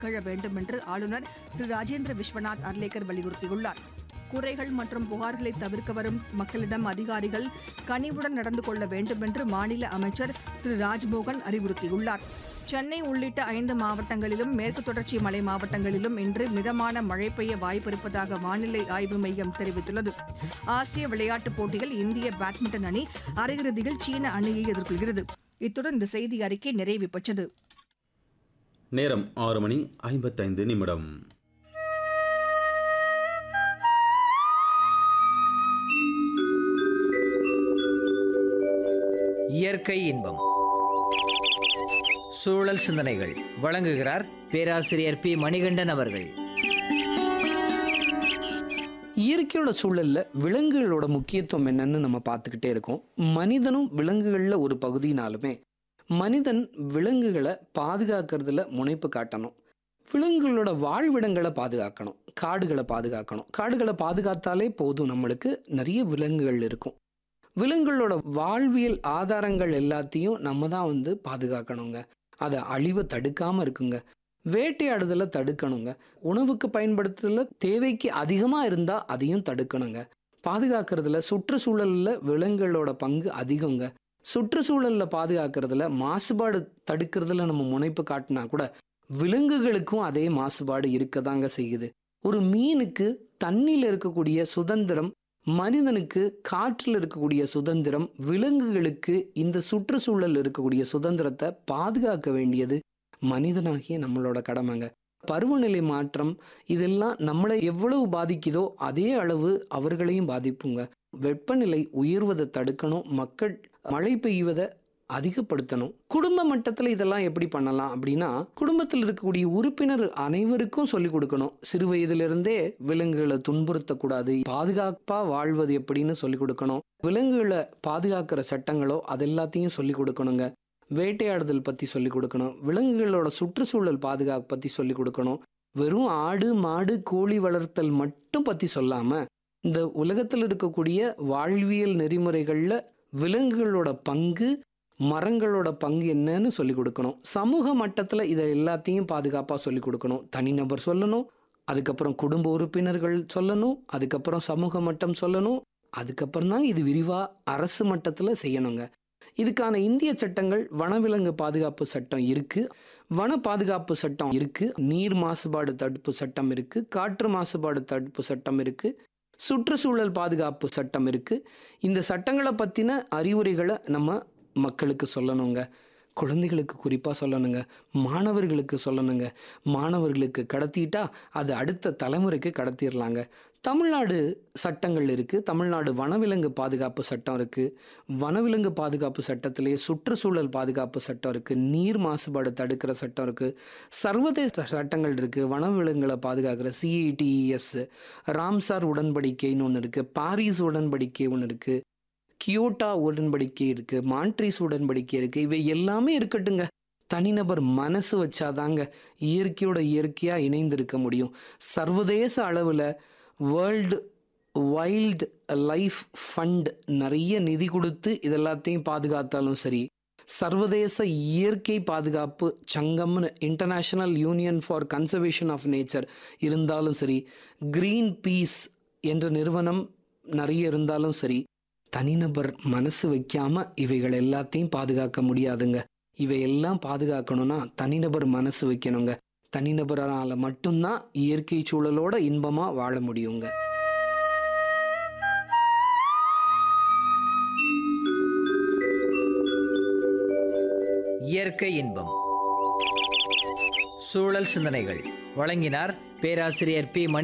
திகழ வேண்டும் என்று ஆளுநர் திரு ராஜேந்திர விஸ்வநாத் அர்லேக்கர் வலியுறுத்தியுள்ளார் குறைகள் மற்றும் புகார்களை தவிர்க்க வரும் மக்களிடம் அதிகாரிகள் கனிவுடன் நடந்து கொள்ள வேண்டும் என்று மாநில அமைச்சர் திரு ராஜ்மோகன் அறிவுறுத்தியுள்ளார் சென்னை உள்ளிட்ட ஐந்து மாவட்டங்களிலும் மேற்கு தொடர்ச்சி மலை மாவட்டங்களிலும் இன்று மிதமான மழை பெய்ய வாய்ப்பிருப்பதாக வானிலை ஆய்வு மையம் தெரிவித்துள்ளது ஆசிய விளையாட்டுப் போட்டியில் இந்திய பேட்மிண்டன் அணி அரையிறுதியில் சீன அணியை எதிர்கொள்கிறது இத்துடன் இந்த செய்தி அறிக்கை நிறைவு பெற்றது நேரம் ஆறு மணி ஐம்பத்தைந்து நிமிடம் இயற்கை இன்பம் சூழல் சிந்தனைகள் வழங்குகிறார் பேராசிரியர் பி மணிகண்டன் அவர்கள் இயற்கையோட சூழல்ல விலங்குகளோட முக்கியத்துவம் என்னன்னு நம்ம பார்த்துக்கிட்டே இருக்கோம் மனிதனும் விலங்குகள்ல ஒரு பகுதினாலுமே மனிதன் விலங்குகளை பாதுகாக்கிறதுல முனைப்பு காட்டணும் விலங்குகளோட வாழ்விடங்களை பாதுகாக்கணும் காடுகளை பாதுகாக்கணும் காடுகளை பாதுகாத்தாலே போதும் நம்மளுக்கு நிறைய விலங்குகள் இருக்கும் விலங்குகளோட வாழ்வியல் ஆதாரங்கள் எல்லாத்தையும் நம்ம தான் வந்து பாதுகாக்கணுங்க அதை அழிவை தடுக்காம இருக்குங்க வேட்டையாடுதலை தடுக்கணுங்க உணவுக்கு பயன்படுத்துதல தேவைக்கு அதிகமாக இருந்தால் அதையும் தடுக்கணுங்க பாதுகாக்கிறதுல சுற்றுச்சூழலில் விலங்குகளோட பங்கு அதிகங்க சுற்றுச்சூழலில் பாதுகாக்கிறதுல மாசுபாடு தடுக்கிறதுல நம்ம முனைப்பு காட்டினா கூட விலங்குகளுக்கும் அதே மாசுபாடு இருக்கதாங்க செய்யுது ஒரு மீனுக்கு தண்ணியில் இருக்கக்கூடிய சுதந்திரம் மனிதனுக்கு காற்றில் இருக்கக்கூடிய சுதந்திரம் விலங்குகளுக்கு இந்த சுற்றுச்சூழல் இருக்கக்கூடிய சுதந்திரத்தை பாதுகாக்க வேண்டியது மனிதனாகிய நம்மளோட கடமைங்க பருவநிலை மாற்றம் இதெல்லாம் நம்மளை எவ்வளவு பாதிக்குதோ அதே அளவு அவர்களையும் பாதிப்புங்க வெப்பநிலை உயர்வதை தடுக்கணும் மக்கள் மழை பெய்வதை அதிகப்படுத்தணும் குடும்ப மட்டத்தில் இதெல்லாம் எப்படி பண்ணலாம் அப்படின்னா குடும்பத்தில் இருக்கக்கூடிய உறுப்பினர் அனைவருக்கும் சொல்லிக் கொடுக்கணும் சிறு வயதிலிருந்தே விலங்குகளை துன்புறுத்தக்கூடாது பாதுகாப்பாக வாழ்வது எப்படின்னு சொல்லிக் கொடுக்கணும் விலங்குகளை பாதுகாக்கிற சட்டங்களோ அது எல்லாத்தையும் சொல்லிக் கொடுக்கணுங்க வேட்டையாடுதல் பற்றி சொல்லிக் கொடுக்கணும் விலங்குகளோட சுற்றுச்சூழல் பாதுகாப்பு பற்றி சொல்லிக் கொடுக்கணும் வெறும் ஆடு மாடு கோழி வளர்த்தல் மட்டும் பற்றி சொல்லாமல் இந்த உலகத்தில் இருக்கக்கூடிய வாழ்வியல் நெறிமுறைகளில் விலங்குகளோட பங்கு மரங்களோட பங்கு என்னன்னு சொல்லிக் கொடுக்கணும் சமூக மட்டத்தில் இதை எல்லாத்தையும் பாதுகாப்பாக சொல்லிக் கொடுக்கணும் தனிநபர் சொல்லணும் அதுக்கப்புறம் குடும்ப உறுப்பினர்கள் சொல்லணும் அதுக்கப்புறம் சமூக மட்டம் சொல்லணும் அதுக்கப்புறம் தான் இது விரிவாக அரசு மட்டத்தில் செய்யணுங்க இதுக்கான இந்திய சட்டங்கள் வனவிலங்கு பாதுகாப்பு சட்டம் இருக்கு வன பாதுகாப்பு சட்டம் இருக்கு நீர் மாசுபாடு தடுப்பு சட்டம் இருக்கு காற்று மாசுபாடு தடுப்பு சட்டம் இருக்கு சுற்றுச்சூழல் பாதுகாப்பு சட்டம் இருக்கு இந்த சட்டங்களை பற்றின அறிவுரைகளை நம்ம மக்களுக்கு சொல்லணுங்க குழந்தைகளுக்கு குறிப்பாக சொல்லணுங்க மாணவர்களுக்கு சொல்லணுங்க மாணவர்களுக்கு கடத்திட்டா அது அடுத்த தலைமுறைக்கு கடத்திடலாங்க தமிழ்நாடு சட்டங்கள் இருக்குது தமிழ்நாடு வனவிலங்கு பாதுகாப்பு சட்டம் இருக்குது வனவிலங்கு பாதுகாப்பு சட்டத்திலேயே சுற்றுச்சூழல் பாதுகாப்பு சட்டம் இருக்குது நீர் மாசுபாடு தடுக்கிற சட்டம் இருக்குது சர்வதேச சட்டங்கள் இருக்குது வனவிலங்குகளை பாதுகாக்கிற சிஇடிஎஸ் ராம்சார் உடன்படிக்கைன்னு ஒன்று இருக்குது பாரிஸ் உடன்படிக்கை ஒன்று இருக்குது கியோட்டா உடன்படிக்கை இருக்கு மான்ட்ரீஸ் உடன்படிக்கை இருக்கு இவை எல்லாமே இருக்கட்டுங்க தனிநபர் மனசு வச்சாதாங்க இயற்கையோட இயற்கையா இணைந்திருக்க முடியும் சர்வதேச அளவில் வேர்ல்டு வைல்டு லைஃப் ஃபண்ட் நிறைய நிதி கொடுத்து இதெல்லாத்தையும் பாதுகாத்தாலும் சரி சர்வதேச இயற்கை பாதுகாப்பு சங்கம்னு international union for conservation of nature இருந்தாலும் சரி கிரீன் பீஸ் என்ற நிறுவனம் நிறைய இருந்தாலும் சரி தனிநபர் மனசு வைக்காம இவைகள் எல்லாத்தையும் பாதுகாக்க முடியாதுங்க இவையெல்லாம் பாதுகாக்கணும்னா தனிநபர் மனசு வைக்கணுங்க தனிநபரால் மட்டும்தான் இயற்கை சூழலோட இன்பமா வாழ முடியுங்க இயற்கை இன்பம் சூழல் சிந்தனைகள் வழங்கினார் பேராசிரியர் பி மணி